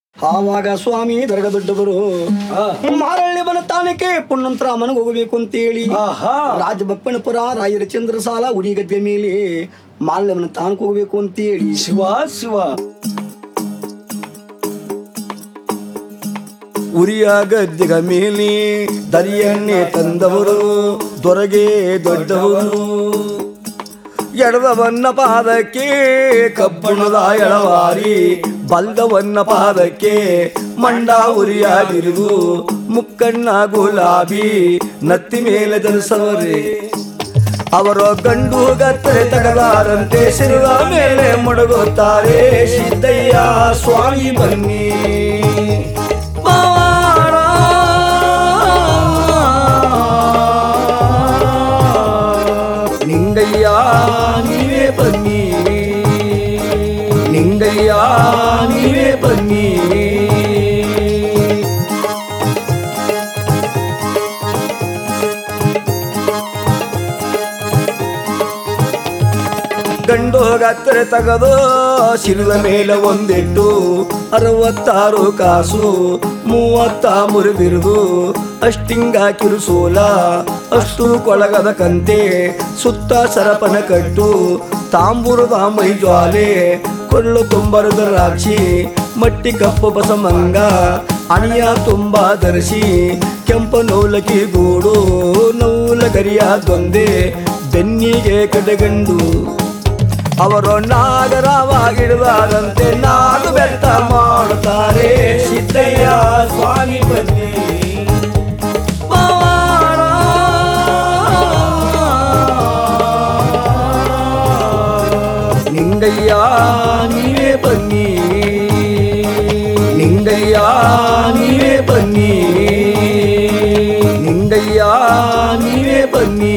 ಆವಾಗ ಸ್ವಾಮಿ ದರ್ಗ ದೊಡ್ಡವರು ಆ. ಮಾರಳ್ಳಿ ಬನ ತಾನಕ್ಕೆ ಪುಣ್ಣಂತರ ಮನೆಗೆ ಹೋಗಬೇಕು ಅಂತೇಳಿ ಆಹಾ. ರಾಜಬಪ್ಪನಪುರ ರಾಯರ ಚಂದ್ರಸಾಲ ಉಡಿಗದ್ದೆ ಮೇಲೆ ಮಾರಳ್ಳಿ ತಾನಕ್ಕೆ ಹೋಗಬೇಕು ಅಂತೇಳಿ ಶಿವ ಶಿವ ಉರಿಯ ಗದ್ದೆಗ ಮೇಲೆ ದರಿಯನ್ನೇ ತಂದವರು ದೊರಗೆ ದೊಡ್ಡವರು ಎಡದವನ್ನ ಪಾದಕ್ಕೆ ಕಬ್ಬಣದ ಎಳವಾರಿ ಬಲ್ದವನ್ನ ಪಾದಕ್ಕೆ ಮಂಡ ಉರಿಯಾಗಿರುವುದು ಮುಕ್ಕಣ್ಣ ಗುಲಾಬಿ ನತ್ತಿ ಮೇಲೆ ಧರಿಸವರೇ ಅವರ ಗಂಡು ಗತ್ತರೆ ತಗದಾರಂತೆ ಸಿರುವ ಮೇಲೆ ಮುಡುಗುತ್ತಾರೆ ಸಿದ್ದಯ್ಯ ಸ್ವಾಮಿ ಬನ್ನಿ ಪವಾಡ. ನಿಂಗಯ್ಯ ನೀವೇ ಬನ್ನಿ ನಿಂಗಯ್ಯ ನೀವೇ ಬನ್ನಿ ಗಂಡು ಗತ್ತರೆ ತಗದು ಶಿರದ ಮೇಲೆ ಒಂದಿಟ್ಟು ಅರವತ್ತಾರು ಕಾಸು ಮೂವತ್ತ ಮುರಿದಿರುದು ಅಷ್ಟಿಂಗ ಕಿರುಸೋಲ ಅಷ್ಟು ಕೊಳಗದ ಕಂತೆ ಸುತ್ತ ಸರಪನ ಕಟ್ಟು ತಾಂಬೂರದ ಮೈ ಜ್ವಾಲೆ ಕೊಳ್ಳು ತುಂಬರದ ರಾಕ್ಷಿ ಮಟ್ಟಿ ಕಪ್ಪು ಬಸಮಂಗ ಅಣಿಯ ತುಂಬ ಧರಿಸಿ ಕೆಂಪು ನೌಲಕಿ ಗೂಡು ನೌಲ ಗರಿಯ ದೊಂದೆ ಬೆನ್ನಿಗೆ ಕಡೆಗಂಡು ಅವರು ನಾಗರವಾಗಿಡುವಾರಂತೆ ನಾಡು ಬೆಟ್ಟ ಮಾಡುತ್ತಾರೆ ಸಿದ್ದಯ್ಯ ಸ್ವಾಮಿ ಬನ್ನಿ ಪವಾಡ. ನಿಂಗಯ್ಯ ನೀವೇ ಬನ್ನಿ ನಿಂಗಯ್ಯ ನೀವೇ ಬನ್ನಿ ನಿಂಗಯ್ಯ ನೀವೇ ಬನ್ನಿ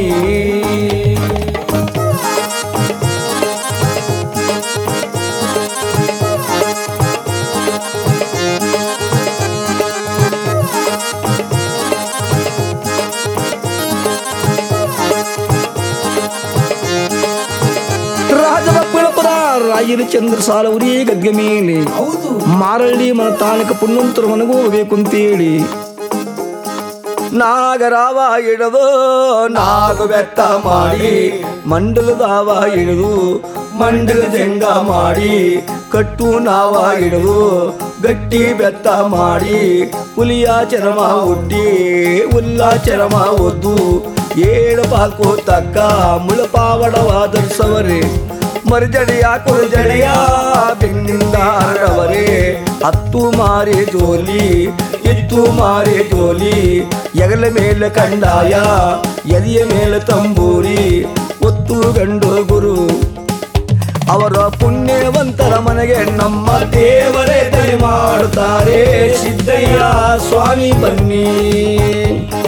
ರಾಜಬಪ್ಪಳಪುರ ರಾಯರ ಚಂದ್ರಸಾಲ ಉರಿ ಗದ್ಗೆ ಮೇಲೆ ಹೌದು ಮಾರಳ್ಳಿ ಮನ ತಾಲೂಕು ಪುಣ್ಣಂತರ ಮನೆಗೂ ಹೋಗ್ಬೇಕು ಅಂತೇಳಿ ನಾಗರಾವ ಹಿಡಿದು ನಾಗು ಬೆತ್ತ ಮಾಡಿ ಮಂಡಲದಾವ ಹಿಡಿದು ಮಂಡಲ ಜಂಗ ಮಾಡಿ ಕಟ್ಟು ನಾವ ಹಿಡಿದು ಗಟ್ಟಿ ಬೆತ್ತ ಮಾಡಿ ಹುಲಿಯ ಚರಮ ಹುಟ್ಟಿ ಹುಲ್ಲ ಚರಮ ಒದ್ದು ಏಳು ಪಾಕು ತಕ್ಕ ಮುಳಪಾವಡವ ಧರಿಸವರೇ ಮರಿಜಡಿಯ ಕುರುಜಡಿಯ ಬೆನ್ನಿಂದ ಹರಡವರೇ ಹತ್ತು ಮಾರಿ ಜೋಲಿ ಎತ್ತು ಮಾರಿ ಜೋಲಿ ಎಗಲ ಮೇಲೆ ಕಂಡಾಯ ಎದೆಯ ಮೇಲೆ ತಂಬೂರಿ ಒತ್ತು ಗಂಡು ಗುರು ಅವರ ಪುಣ್ಯವಂತರ ಮನೆಗೆ ನಮ್ಮ ದೇವರೇ ದಯ ಮಾಡುತ್ತಾರೆ ಸಿದ್ದಯ್ಯ ಸ್ವಾಮಿ ಬನ್ನಿ